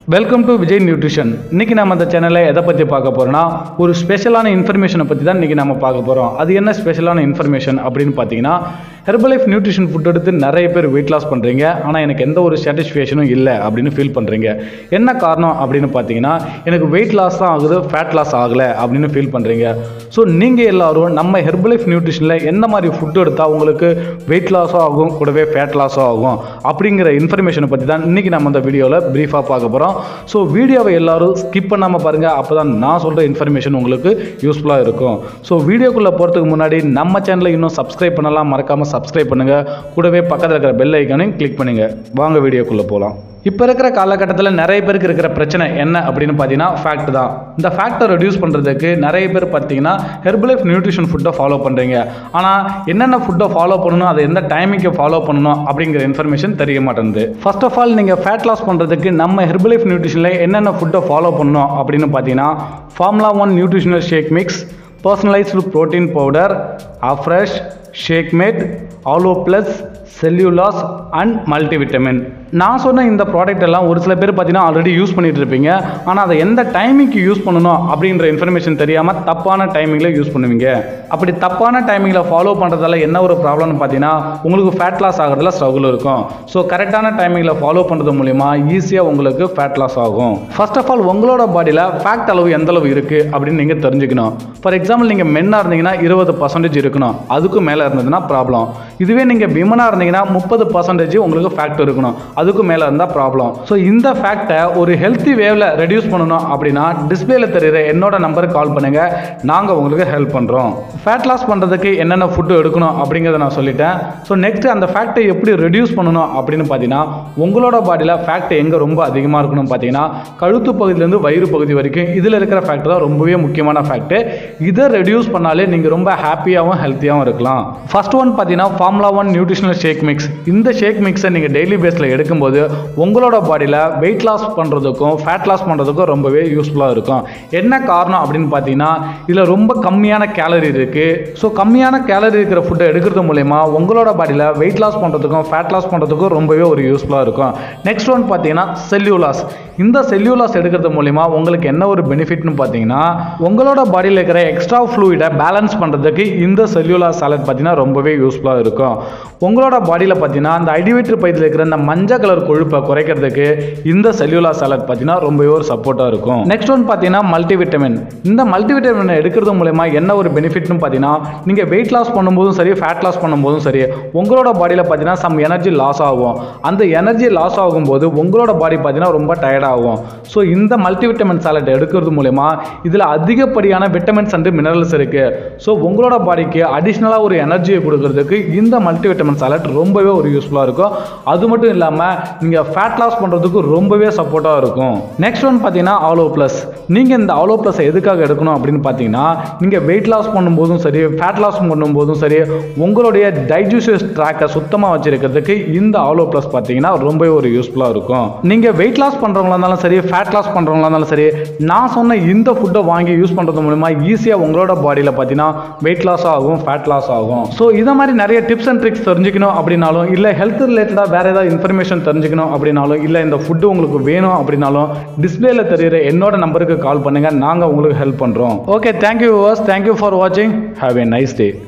welcome to Vijay nutrition இன்னைக்கு நம்ம அந்த சேனலில் எதை பற்றி பார்க்க போறோம்னா ஒரு ஸ்பெஷலான இன்ஃபர்மேஷனை பற்றி தான் இன்னைக்கு நம்ம பார்க்க போகிறோம் அது என்ன ஸ்பெஷலான இன்ஃபர்மேஷன் அப்படின்னு பார்த்தீங்கன்னா ஹெர்பலைஃப் நியூட்ரிஷன் ஃபுட் எடுத்து நிறைய பேர் வெயிட் லாஸ் பண்ணுறீங்க ஆனால் எனக்கு எந்த ஒரு சாட்டிஸ்ஃபேக்ஷனும் இல்லை அப்படின்னு ஃபீல் பண்ணுறீங்க என்ன காரணம் அப்படின்னு பார்த்தீங்கன்னா எனக்கு வெயிட் லாஸ் தான் ஆகுது ஃபேட் லாஸ் ஆகலை அப்படின்னு ஃபீல் பண்ணுறீங்க ஸோ நீங்கள் எல்லாரும் நம்ம ஹெர்பலைஃப் நியூட்ரிஷனில் எந்த மாதிரி ஃபுட் எடுத்தால் உங்களுக்கு வெயிட் லாஸும் ஆகும் கூடவே ஃபேட் லாஸும் ஆகும் அப்படிங்கிற இன்ஃபர்மேஷனை பற்றி தான் இன்றைக்கி நம்ம இந்த வீடியோவில் ப்ரீஃபாக பார்க்க போகிறோம் ஸோ வீடியோவை எல்லாரும் ஸ்கிப் பண்ணாமல் பாருங்கள் அப்போ தான் நான் சொல்கிற இன்ஃபர்மேஷன் உங்களுக்கு யூஸ்ஃபுல்லாக இருக்கும் ஸோ வீடியோக்குள்ளே போகிறதுக்கு முன்னாடி நம்ம சேனலை இன்னும் சப்ஸ்கிரைப் பண்ணலாம் மறக்காமல் சப்ஸ்கிரைப் பண்ணுங்கள் கூடவே பக்கத்தில் இருக்கிற பெல் ஐக்கானையும் கிளிக் பண்ணுங்கள் வாங்க வீடியோக்குள்ளே போகலாம் இப்போ இருக்கிற காலகட்டத்தில் நிறைய பேருக்கு இருக்கிற பிரச்சனை என்ன அப்படின்னு பார்த்தீங்கன்னா ஃபேக்ட் தான் இந்த ஃபேக்டை ரெடியூஸ் பண்ணுறதுக்கு நிறைய பேர் பார்த்தீங்கன்னா ஹெர்பலைஃப் நியூட்ரிஷன் ஃபுட்டை ஃபாலோ பண்ணுறீங்க ஆனால் என்னென்ன ஃபுட்டை ஃபாலோ பண்ணணும் அதை எந்த டைமிங்க்கு ஃபாலோ பண்ணணும் அப்படிங்கிற இன்ஃபர்மேஷன் தெரிய மாட்டேங்குது ஃபர்ஸ்ட் ஆஃப் ஆல் நீங்கள் ஃபேட் லாஸ் பண்ணுறதுக்கு நம்ம ஹெர்பலைஃப் நியூட்ரிஷனில் என்னென்ன ஃபுட்டை ஃபாலோ பண்ணணும் அப்படின்னு பார்த்தீங்கன்னா formula one nutritional shake mix personalised protein powder Afresh shake mate aloe plus Cell U Loss and multivitamin நான் சொன்ன இந்த ப்ராடக்ட் எல்லாம் ஒரு சில பேர் பார்த்தீங்கன்னா ஆல்ரெடி யூஸ் பண்ணிட்டு இருப்பீங்க ஆனால் அதை எந்த டைமிங்க்கு யூஸ் பண்ணணும் அப்படின்ற இன்ஃபர்மேஷன் தெரியாமல் தப்பான டைமிங்கில் யூஸ் பண்ணுவீங்க அப்படி தப்பான டைமிங்கில் ஃபாலோ பண்ணுறதால என்ன ஒரு ப்ராப்ளம்னு பார்த்தீங்கன்னா உங்களுக்கு ஃபேட் லாஸ் ஆகிறதுல ஸ்ட்ரகுள் இருக்கும் ஸோ கரெக்டான டைமிங்கில் ஃபாலோ பண்ணுறது மூலிமா ஈஸியாக உங்களுக்கு ஃபேட் லாஸ் ஆகும் ஃபர்ஸ்ட் ஆஃப் ஆல் உங்களோட பாடியில் ஃபேட் அளவு எந்த அளவு இருக்குது அப்படின்னு நீங்கள் தெரிஞ்சுக்கணும் ஃபார் எக்ஸாம்பிள் நீங்கள் மென்னாக இருந்தீங்கன்னா இருபது பர்சன்டேஜ் இருக்கணும் அதுக்கும் மேலே இருந்ததுன்னா ப்ராப்ளம் இதுவே நீங்கள் விமனாக இருந்தீங்கன்னா முப்பது பர்சன்டேஜ் உங்களுக்கு ஃபேக்ட் இருக்கணும் அதுக்கும் மேலே இருந்தால் ப்ராப்ளம் ஸோ இந்த ஃபேக்டை ஒரு ஹெல்த்தி வேவில் ரெடியூஸ் பண்ணணும் அப்படின்னா டிஸ்பிளேல தெரியுற என்னோட நம்பருக்கு கால் பண்ணுங்க நாங்கள் உங்களுக்கு ஹெல்ப் பண்ணுறோம் ஃபேட் லாஸ் பண்ணுறதுக்கு என்னென்ன ஃபுட்டு எடுக்கணும் அப்படிங்கிறத நான் சொல்லிட்டேன் ஸோ நெக்ஸ்ட் அந்த ஃபேக்டை எப்படி ரெடியூஸ் பண்ணணும் அப்படின்னு பார்த்தீங்கன்னா உங்களோட பாடியில் ஃபேக்ட் எங்கே ரொம்ப அதிகமாக இருக்கணும் பார்த்தீங்கன்னா கழுத்து பகுதியிலேருந்து வயிறு பகுதி வரைக்கும் இதில் இருக்கிற ஃபேக்ட் தான் ரொம்பவே முக்கியமான ஃபேக்ட் இதை ரெடியூஸ் பண்ணாலே நீங்கள் ரொம்ப ஹாப்பியாகவும் ஹெல்த்தியாகவும் இருக்கலாம் ஃபர்ஸ்ட் ஒன் பார்த்தீங்கன்னா formula one nutritional shake mix இந்த ஷேக் மிக்ஸை நீங்கள் டெய்லி பேஸில் எடுக்கும்போது உங்களோட பாடியில் வெயிட் லாஸ் பண்ணுறதுக்கும் ஃபேட் லாஸ் பண்ணுறதுக்கும் ரொம்பவே யூஸ்ஃபுல்லாக இருக்கும் என்ன காரணம் அப்படின்னு பார்த்தீங்கன்னா இதில் ரொம்ப கம்மியான கேலரி இருக்குது ஸோ கம்மியான கேலரி இருக்கிற ஃபுட்டை எடுக்கிறது மூலயமா உங்களோட பாடியில் வெயிட் லாஸ் பண்ணுறதுக்கும் ஃபேட் லாஸ் பண்ணுறதுக்கும் ரொம்பவே ஒரு யூஸ்ஃபுல்லாக இருக்கும் நெக்ஸ்ட் ஒன் பார்த்தீங்கன்னா செல்யூலாஸ் இந்த செல்யூலாஸ் எடுக்கிறது மூலிமா உங்களுக்கு என்ன ஒரு பெனிஃபிட்னு பார்த்தீங்கன்னா உங்களோட பாடியில் இருக்கிற எக்ஸ்ட்ரா ஃப்ளூயிடை பேலன்ஸ் பண்ணுறதுக்கு இந்த செல்யூலாஸ் சாலட் பார்த்தீங்கன்னா ரொம்பவே யூஸ்ஃபுல்லாக இருக்கும் உங்களோட பாடியில் பார்த்தீங்கன்னா அந்த ஐடிவேட்டர் பயிரில் இருக்கிற இந்த மஞ்சள் கலர் கொழுப்பை குறைக்கிறதுக்கு இந்த செல்யூலார் சாலட் பார்த்தீங்கன்னா ரொம்பவே ஒரு சப்போர்ட்டாக இருக்கும் நெக்ஸ்ட் ஒன் பார்த்தீங்கன்னா மல்டிவிட்டமின் இந்த மல்டிவிட்டமின் எடுக்கிறது மூலயமா என்ன ஒரு பெனிஃபிட்னு பார்த்தீங்கன்னா நீங்கள் வெயிட் லாஸ் பண்ணும்போதும் சரி ஃபேட் லாஸ் பண்ணும்போதும் சரி உங்களோட பாடியில் பார்த்தீங்கன்னா சம் எனர்ஜி லாஸ் ஆகும் அந்த எனர்ஜி லாஸ் ஆகும்போது உங்களோட பாடி பார்த்தீங்கன்னா ரொம்ப டயர்ட் ஆகும் ஸோ இந்த மல்டிவிட்டமின் சாலட் எடுக்கிறது மூலயமா இதில் அதிகப்படியான விட்டமின்ஸ் அண்ட் மினரல்ஸ் இருக்குது ஸோ உங்களோட பாடிக்கு அடிஷ்னலாக ஒரு எனர்ஜியை கொடுக்கறதுக்கு இந்த மல்டிவிட்டமின் சாலட் ரொம்பவே ஒரு யூஸ்ஃபுல்லாக இருக்கும் அது மட்டும் இல்லாமல் நீங்கள் ஃபேட் லாஸ் பண்ணுறதுக்கு ரொம்பவே சப்போர்ட்டாக இருக்கும் நெக்ஸ்ட் ஒன் பார்த்தீங்கன்னா ஆலோ ப்ளஸ் நீங்கள் இந்த ஆலோ ப்ளஸை எதுக்காக எடுக்கணும் அப்படின்னு பார்த்தீங்கன்னா நீங்கள் வெயிட் லாஸ் பண்ணும்போதும் சரி ஃபேட் லாஸ் பண்ணும்போதும் சரி உங்களுடைய டைஜஸ்டிவ் ட்ராக்கை சுத்தமாக வச்சிருக்கிறதுக்கு இந்த ஆலோ ப்ளஸ் பார்த்தீங்கன்னா ரொம்பவே ஒரு யூஸ்ஃபுல்லாக இருக்கும் நீங்கள் வெயிட் லாஸ் பண்ணுறவங்களா இருந்தாலும் சரி ஃபேட் லாஸ் பண்ணுறவங்களா இருந்தாலும் சரி நான் சொன்ன இந்த ஃபுட்டை வாங்கி யூஸ் பண்ணுறது மூலிமா ஈஸியாக உங்களோட பாடியில் பார்த்தீங்கன்னா வெயிட் லாஸ் ஆகும் ஃபேட் லாஸ் ஆகும் ஸோ இதை மாதிரி நிறைய டிப்ஸ் அண்ட் ட்ரிக்ஸ் தெரிஞ்சுக்கணும் அப்படின்னாலும் இல்லை ஹெல்த் ரிலேட்டடாக வேறு ஏதாவது இன்ஃபர்மேஷன் தெரிஞ்சுக்கணும் அப்படின்னாலும் இல்லை இந்த ஃபுட்டு உங்களுக்கு வேணும் அப்படின்னாலும் டிஸ்பிளேல தெரியுற என்னோட நம்பருக்கு கால் பண்ணுங்கள் நாங்கள் உங்களுக்கு ஹெல்ப் பண்ணுறோம் okay thank you viewers thank you for வாட்சிங் ஹாவ் ஏ நைஸ் டே